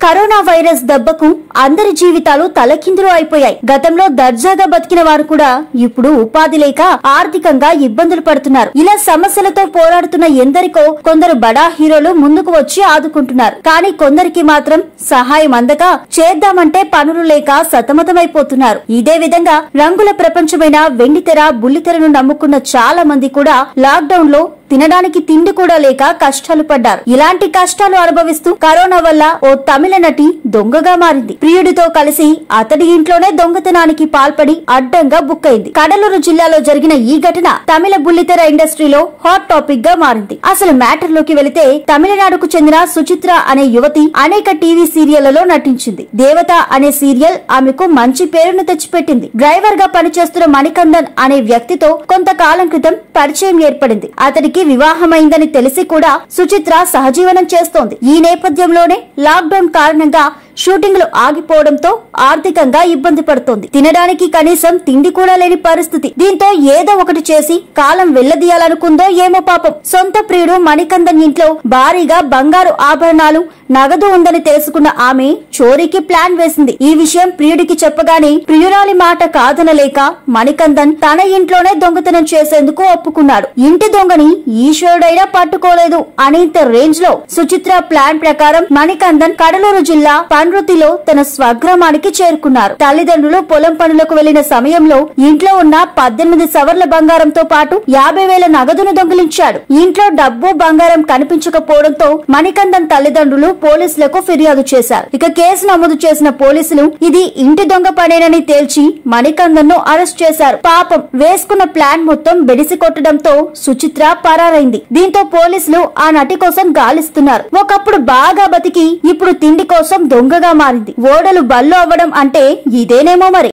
corona virus దెబ్బకు అందరి జీవితాలు తలకిందులు అయిపోయాయి గతంలో దర్జాగా బతికిన వారు కూడా ఇప్పుడు ఉపాధి లేక ఆర్థికంగా ఇబ్బందులు పడుతున్నారు ఇలా సమస్యలతో పోరాడుతున్న ఎందరికో కొందరు బడా హీరోలు ముందుకు వచ్చి ఆదుకుంటున్నారు కానీ కొందరికి మాత్రం సహాయం అందక చేద్దామంటే పనులు లేక సతమతమైపోతున్నారు ఇదే విధంగా రంగుల ప్రపంచమైన వెండితెర బుల్లితెరను నమ్ముకున్న చాలా మంది కూడా లాక్డౌన్ లో తినడానికి తిండి కూడా లేక కష్టాలు పడ్డారు ఇలాంటి కష్టాలు అనుభవిస్తూ కరోనా వల్ల ఓ తమిళ నటి దొంగగా మారింది ప్రియుడితో కలిసి అతడి ఇంట్లోనే దొంగతనానికి పాల్పడి అడ్డంగా బుక్ అయింది కడలూరు జిల్లాలో జరిగిన ఈ ఘటన తమిళ బుల్లితెర ఇండస్ట్రీలో హాట్ టాపిక్ గా మారింది అసలు మ్యాటర్ లోకి వెళితే తమిళనాడుకు చెందిన సుచిత్ర అనే యువతి అనేక టీవీ సీరియళ్లలో నటించింది దేవత అనే సీరియల్ ఆమెకు మంచి పేరును తెచ్చిపెట్టింది డ్రైవర్ గా పనిచేస్తున్న మణికందన్ అనే వ్యక్తితో కొంతకాలం క్రితం పరిచయం ఏర్పడింది అతడికి వివాహమైందని తెలిసి కూడా సుచిత్ర సహజీవనం చేస్తోంది ఈ నేపథ్యంలోనే లాక్డౌన్ కారణంగా షూటింగ్లు ఆగిపోవడంతో ఆర్థికంగా ఇబ్బంది పడుతోంది తినడానికి కనీసం తిండి కూడా లేని పరిస్థితి దీంతో ఏదో ఒకటి చేసి కాలం వెళ్లదీయాలనుకుందో ఏమో పాపం సొంత ప్రియుడు మణికందన్ ఇంట్లో భారీగా బంగారు ఆభరణాలు నగదు ఉందని తెలుసుకున్న ఆమె చోరీకి ప్లాన్ వేసింది ఈ విషయం ప్రియుడికి చెప్పగానే ప్రియురాలి మాట కాదనలేక మణికందన్ తన ఇంట్లోనే దొంగతనం చేసేందుకు ఒప్పుకున్నాడు ఇంటి దొంగని ఈశ్వరుడైనా పట్టుకోలేదు అనేంత రేంజ్ లో సుచిత్ర ప్లాన్ ప్రకారం మణికందన్ కడలూరు జిల్లా పండ్రుతిలో తన స్వగ్రామానికి చేరుకున్నారు తల్లిదండ్రులు పొలం పనులకు వెళ్లిన సమయంలో ఇంట్లో ఉన్న పద్దెనిమిది సవర్ల బంగారంతో పాటు యాభై వేల నగదును దొంగిలించాడు ఇంట్లో డబ్బు బంగారం కనిపించకపోవడంతో మణికందన్ తల్లిదండ్రులు పోలీసులకు ఫిర్యాదు చేశారు ఇక కేసు నమోదు చేసిన పోలీసులు ఇది ఇంటి దొంగ పనేనని తేల్చి మణికందన్ ను అరెస్ట్ చేశారు పాపం వేసుకున్న ప్లాన్ మొత్తం బెడిసి కొట్టడంతో సుచిత్ర పరారైంది దీంతో పోలీసులు ఆ నటి కోసం గాలిస్తున్నారు ఒకప్పుడు బాగా బతికి ఇప్పుడు తిండి కోసం దొంగగా మారింది ఓడలు బల్లు అవ్వడం అంటే ఇదేనేమో మరి